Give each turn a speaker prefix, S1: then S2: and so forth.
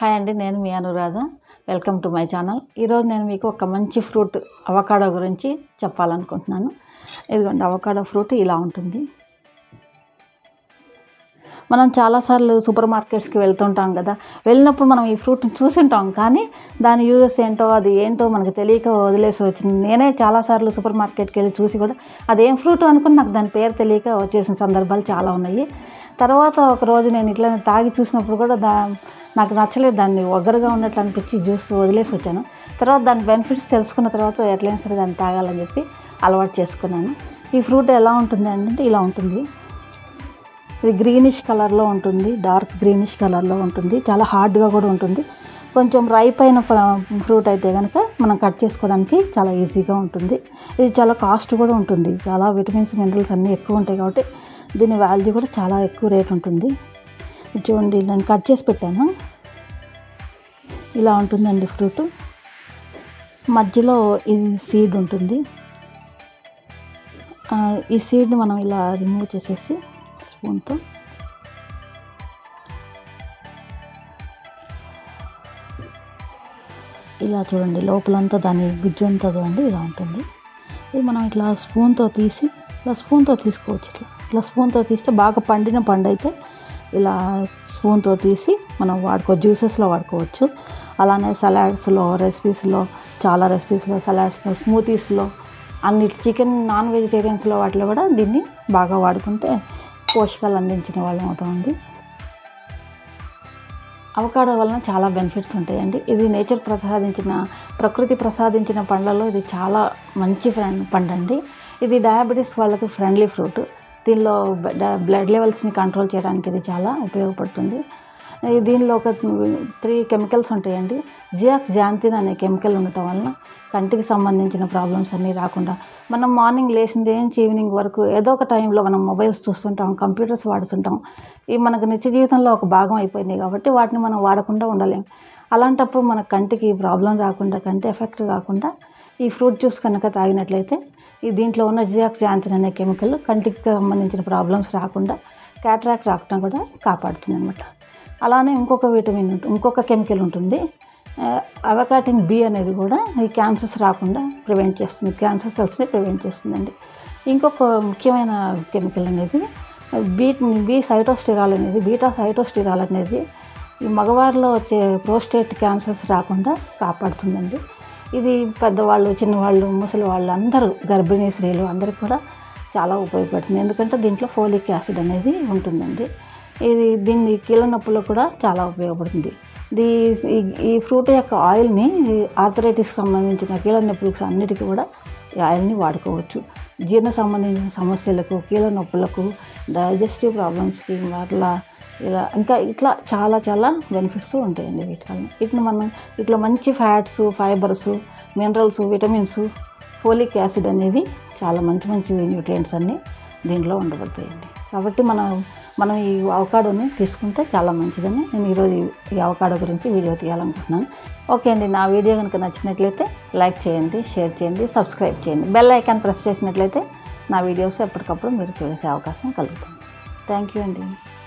S1: hi అండి నేను మీ Anuradha welcome to my channel ఈరోజు నేను మీకు ఒక మంచి ఫ్రూట్ అవకాడో గురించి చెప్పాలనుకుంటున్నాను ఇదిగోండి అవకాడో ఫ్రూట్ ఇలా ఉంటుంది మనం చాలాసార్లు సూపర్ మార్కెట్స్కి వెళ్తుంటాం కదా వెళ్ళినప్పుడు మనం ఈ ఫ్రూట్ని చూసింటాం కానీ దాని యూజెస్ ఏంటో అది ఏంటో మనకు తెలియక వదిలేసి వచ్చింది నేనే చాలాసార్లు సూపర్ మార్కెట్కి వెళ్ళి చూసి కూడా అదేం ఫ్రూట్ అనుకుని నాకు దాని పేరు తెలియక వచ్చేసిన సందర్భాలు చాలా ఉన్నాయి తర్వాత ఒక రోజు నేను ఇట్లా తాగి చూసినప్పుడు కూడా దా నాకు నచ్చలేదు దాన్ని ఒగ్గరగా ఉన్నట్లు అనిపించి జ్యూస్ వదిలేసి వచ్చాను తర్వాత దాని బెనిఫిట్స్ తెలుసుకున్న తర్వాత ఎట్లయినా సరే దాన్ని తాగాలని చెప్పి అలవాటు చేసుకున్నాను ఈ ఫ్రూట్ ఎలా ఉంటుంది అంటే ఇలా ఉంటుంది ఇది గ్రీనిష్ కలర్లో ఉంటుంది డార్క్ గ్రీనిష్ కలర్లో ఉంటుంది చాలా హార్డ్గా కూడా ఉంటుంది కొంచెం రైప్ అయిన ఫ్రూట్ అయితే కనుక మనం కట్ చేసుకోవడానికి చాలా ఈజీగా ఉంటుంది ఇది చాలా కాస్ట్ కూడా ఉంటుంది చాలా విటమిన్స్ మినరల్స్ అన్నీ ఎక్కువ ఉంటాయి కాబట్టి దీని వాల్యూ కూడా చాలా ఎక్కువ రేట్ ఉంటుంది ఇది చూడండి నేను కట్ చేసి పెట్టాను ఇలా ఉంటుందండి ఫ్రూట్ మధ్యలో ఇది సీడ్ ఉంటుంది ఆ, ఈ సీడ్ని మనం ఇలా రిమూవ్ చేసేసి స్పూన్తో ఇలా చూడండి లోపలంతా దాని గుజ్జు అంతా చూడండి ఇలా ఉంటుంది ఇది మనం ఇట్లా స్పూన్తో తీసి ఇలా స్పూన్తో తీసుకోవచ్చు ఇట్లా ఇట్లా స్పూన్తో తీస్తే బాగా పండిన పండు అయితే ఇలా స్పూన్తో తీసి మనం వాడుకో జ్యూసెస్లో వాడుకోవచ్చు అలానే సలాడ్స్లో రెసిపీస్లో చాలా రెసిపీస్లో సలాడ్స్లో స్మూతీస్లో అన్ని చికెన్ నాన్ వెజిటేరియన్స్లో వాటిలో కూడా దీన్ని బాగా వాడుకుంటే పోషకాలు అందించిన వాళ్ళం అవుతామండి అవకాడో వలన చాలా బెనిఫిట్స్ ఉంటాయండి ఇది నేచర్ ప్రసాదించిన ప్రకృతి ప్రసాదించిన పండ్లలో ఇది చాలా మంచి ఫ్రెండ్ పండు అండి ఇది డయాబెటీస్ వాళ్ళకి ఫ్రెండ్లీ ఫ్రూట్ దీనిలో బ్లడ్ లెవెల్స్ని కంట్రోల్ చేయడానికి ఇది చాలా ఉపయోగపడుతుంది ఈ దీనిలో ఒక త్రీ కెమికల్స్ ఉంటాయండి జియాక్స్ జాంతిన్ అనే కెమికల్ ఉండటం వలన కంటికి సంబంధించిన ప్రాబ్లమ్స్ అన్నీ రాకుండా మనం మార్నింగ్ లేచింది నుంచి ఈవినింగ్ వరకు ఏదో ఒక టైంలో మనం మొబైల్స్ చూస్తుంటాం కంప్యూటర్స్ వాడుతుంటాం ఇవి మనకు నిత్య జీవితంలో ఒక భాగం అయిపోయింది కాబట్టి వాటిని మనం వాడకుండా ఉండలేం అలాంటప్పుడు మన కంటికి ప్రాబ్లం రాకుండా కంటి ఎఫెక్ట్ కాకుండా ఈ ఫ్రూట్ జ్యూస్ కనుక తాగినట్లయితే ఈ దీంట్లో ఉన్న జియాక్సాంతిన్ అనే కెమికల్ కంటికి సంబంధించిన ప్రాబ్లమ్స్ రాకుండా క్యాట్రాక్ రాకుండా కూడా కాపాడుతుంది అనమాట అలానే ఇంకొక విటమిన్ ఉంటుంది ఇంకొక కెమికల్ ఉంటుంది అవకాటిన్ బి అనేది కూడా ఈ క్యాన్సర్స్ రాకుండా ప్రివెంట్ చేస్తుంది క్యాన్సర్ సెల్స్ని ప్రివెంట్ చేస్తుందండి ఇంకొక ముఖ్యమైన కెమికల్ అనేది బీ బీ సైటోస్టిరాల్ అనేది బీటా సైటోస్టిరాల్ అనేది ఈ మగవారిలో వచ్చే ప్రోస్టేట్ క్యాన్సర్స్ రాకుండా కాపాడుతుందండి ఇది పెద్దవాళ్ళు చిన్నవాళ్ళు ముసలి వాళ్ళు అందరూ గర్భిణీ స్త్రీలు అందరికి కూడా చాలా ఉపయోగపడుతుంది ఎందుకంటే దీంట్లో ఫోలిక్ యాసిడ్ అనేది ఉంటుందండి ఇది దీన్ని కీళ్ళ నొప్పులో కూడా చాలా ఉపయోగపడుతుంది దీ ఈ- ఈ ఫ్రూట్ యొక్క ఆయిల్ని ఆర్థరైటిస్ సంబంధించిన కీళ్ళ నొప్పులకు అన్నిటికీ కూడా ఈ ఆయిల్ని వాడుకోవచ్చు జీర్ణ సంబంధించిన సమస్యలకు కీళ్ళ నొప్పులకు డైజెస్టివ్ ప్రాబ్లమ్స్కి అట్లా ఇలా ఇంకా ఇట్లా చాలా చాలా బెనిఫిట్స్ ఉంటాయండి వీటి వల్ల వీటిని మనం ఇట్లా మంచి fats fibres minerals vitamins folic acid అనేవి చాలా మంచి మంచి న్యూట్రియంట్స్ అన్నీ దీంట్లో ఉండబడతాయండి కాబట్టి మనం మనం ఈ అవకాడోని తీసుకుంటే చాలా మంచిదని నేను ఈరోజు ఈ- ఈ అవకాడో గురించి వీడియో తీయాలనుకుంటున్నాను ఓకే అండి నా వీడియో కనుక నచ్చినట్లయితే లైక్ చేయండి షేర్ చేయండి సబ్స్క్రైబ్ చేయండి బెల్ ఐకాన్ ప్రెస్ చేసినట్లయితే నా వీడియోస్ ఎప్పటికప్పుడు మీరు చూసే అవకాశం కలుగుతుంది థ్యాంక్ యూ అండి